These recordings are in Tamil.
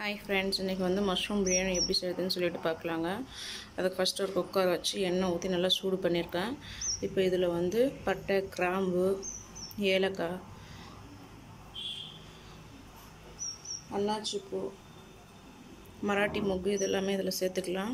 ஹாய் ஃப்ரெண்ட்ஸ் இன்றைக்கி வந்து மஷ்ரூம் பிரியாணி எப்படி செய்யுதுன்னு சொல்லிட்டு பார்க்கலாங்க அதுக்கு ஃபஸ்ட்டு ஒரு குக்கர் வச்சு எண்ணெய் ஊற்றி நல்லா சூடு பண்ணியிருக்கேன் இப்போ இதில் வந்து பட்டை கிராம்பு ஏலக்காய் அன்னாச்சி பூ மராட்டி மொக்கு இதெல்லாமே இதில் சேர்த்துக்கலாம்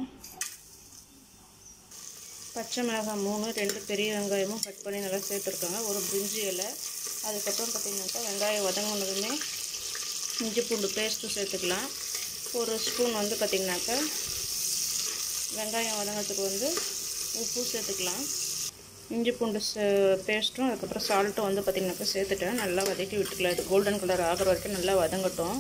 பச்சை மிளகாய் மூணு ரெண்டு பெரிய வெங்காயமும் கட் பண்ணி நல்லா சேர்த்துருக்காங்க ஒரு பிரிஞ்சி இலை அதுக்கப்புறம் பார்த்திங்கனாக்கா வெங்காயம் வதங்கினதுமே இஞ்சி பூண்டு பேஸ்ட்டும் சேர்த்துக்கலாம் ஒரு ஸ்பூன் வந்து பார்த்திங்கனாக்கா வெங்காயம் வதங்கிறதுக்கு வந்து உப்பு சேர்த்துக்கலாம் இஞ்சி பூண்டு பேஸ்ட்டும் அதுக்கப்புறம் சால்ட்டும் வந்து பார்த்திங்கனாக்கா சேர்த்துட்டேன் நல்லா வதக்கி விட்டுக்கலாம் இது கோல்டன் கலர் ஆகிற வரைக்கும் நல்லா வதங்கட்டும்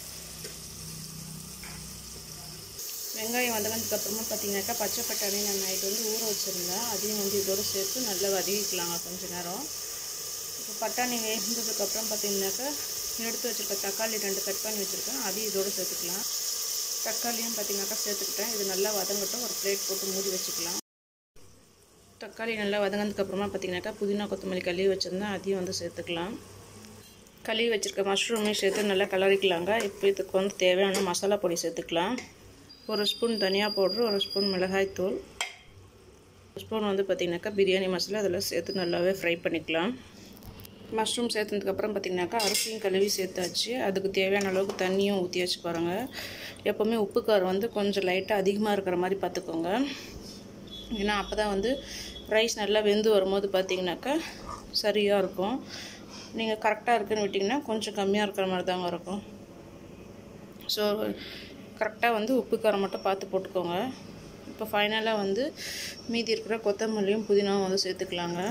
வெங்காயம் வதங்கினதுக்கப்புறமா பார்த்திங்கனாக்கா பச்சை பட்டாணி நான் நைட்டு வந்து ஊற வச்சுருந்தேன் அதையும் வந்து இதோடு சேர்த்து நல்லா வதக்கிக்கலாங்க கொஞ்ச நேரம் இப்போ பட்டாணி வேகிறதுக்கப்புறம் பார்த்திங்கனாக்கா எடுத்து வச்சுருக்க தக்காளி ரெண்டு கட் பண்ணி வச்சுருக்கேன் அதையும் இதோடு சேர்த்துக்கலாம் தக்காளியும் பார்த்திங்கனாக்கா சேர்த்துக்கிட்டேன் இது நல்லா வதங்கட்டும் ஒரு பிளேட் போட்டு மூடி வச்சுக்கலாம் தக்காளி நல்லா வதங்கினதுக்கப்புறமா பார்த்திங்கனாக்கா புதினா கொத்தமல்லி கழுவி வச்சுருந்தேன் அதையும் வந்து சேர்த்துக்கலாம் கழுவி வச்சுருக்க மஷ்ரூமையும் சேர்த்து நல்லா கலரிக்கலாங்க இப்போ இதுக்கு வந்து தேவையான மசாலா பொடி சேர்த்துக்கலாம் ஒரு ஸ்பூன் தனியா பவுட்ரு ஒரு ஸ்பூன் மிளகாய்த்தூள் ஒரு ஸ்பூன் வந்து பார்த்திங்கனாக்கா பிரியாணி மசாலா அதில் சேர்த்து நல்லாவே ஃப்ரை பண்ணிக்கலாம் மஷ்ரூம் சேர்த்ததுக்கப்புறம் பார்த்திங்கனாக்கா அரிசியும் கழுவி சேர்த்தாச்சு அதுக்கு தேவையான அளவுக்கு தண்ணியும் ஊற்றியாச்சு பாருங்கள் எப்போவுமே உப்பு காரம் வந்து கொஞ்சம் லைட்டாக அதிகமாக இருக்கிற மாதிரி பார்த்துக்கோங்க ஏன்னா அப்போ தான் வந்து ரைஸ் நல்லா வெந்து வரும்போது பார்த்திங்கனாக்கா சரியாக இருக்கும் நீங்கள் கரெக்டாக இருக்குன்னு விட்டிங்கன்னா கொஞ்சம் கம்மியாக இருக்கிற மாதிரி தாங்க இருக்கும் ஸோ கரெக்டாக வந்து உப்பு காரம் மட்டும் பார்த்து போட்டுக்கோங்க இப்போ ஃபைனலாக வந்து மீதி இருக்கிற கொத்தமல்லியும் புதினாவும் வந்து சேர்த்துக்கலாங்க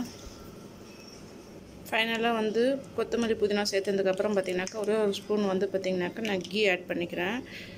ஃபைனலாக வந்து கொத்தமல்லி புதினா சேர்த்ததுக்கப்புறம் பார்த்திங்கனாக்கா ஒரே ஒரு ஸ்பூன் வந்து பார்த்திங்கனாக்கா நான் கீ ஆட் பண்ணிக்கிறேன்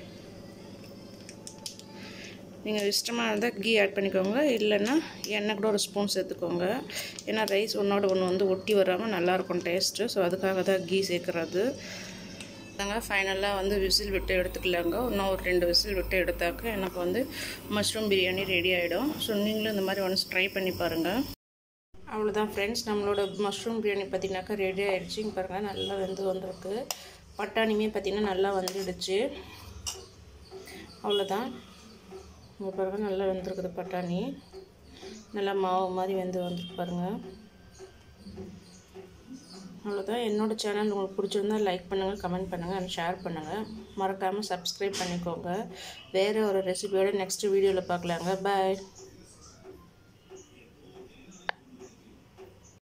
நீங்கள் இஷ்டமாக இருந்தால் கீ ஆட் பண்ணிக்கோங்க இல்லைன்னா எண்ணெய் கூட ஒரு ஸ்பூன் சேர்த்துக்கோங்க ஏன்னா ரைஸ் ஒன்றோட ஒன்று வந்து ஒட்டி வராமல் நல்லாயிருக்கும் டேஸ்ட்டு ஸோ அதுக்காக தான் கீ சேர்க்குறது தாங்க ஃபைனலாக வந்து விசில் விட்டு எடுத்துக்கலாங்க இன்னும் ஒரு ரெண்டு விசில் விட்டு எடுத்தாக்க எனக்கு வந்து மஷ்ரூம் பிரியாணி ரெடி ஆகிடும் ஸோ நீங்களும் இந்த மாதிரி ஒன்ஸ் ட்ரை பண்ணி பாருங்கள் அவ்வளோதான் ஃப்ரெண்ட்ஸ் நம்மளோட மஷ்ரூம் பிரியாணி பார்த்திங்கனாக்கா ரெடி ஆகிடுச்சிங்க பாருங்கள் நல்லா வெந்து வந்திருக்கு பட்டாணியுமே பார்த்திங்கன்னா நல்லா வந்துடுச்சு அவ்வளோதான் இங்கே பாருங்கள் நல்லா வெந்திருக்குது பட்டாணி நல்லா மாவு மாதிரி வெந்து வந்துருக்கு பாருங்கள் அவ்வளோதான் என்னோடய சேனல் உங்களுக்கு பிடிச்சிருந்தா லைக் பண்ணுங்கள் கமெண்ட் பண்ணுங்கள் அண்ட் ஷேர் பண்ணுங்கள் மறக்காமல் சப்ஸ்கிரைப் பண்ணிக்கோங்க வேறு ஒரு ரெசிபியோட நெக்ஸ்ட் வீடியோவில் பார்க்கலாங்க பாய்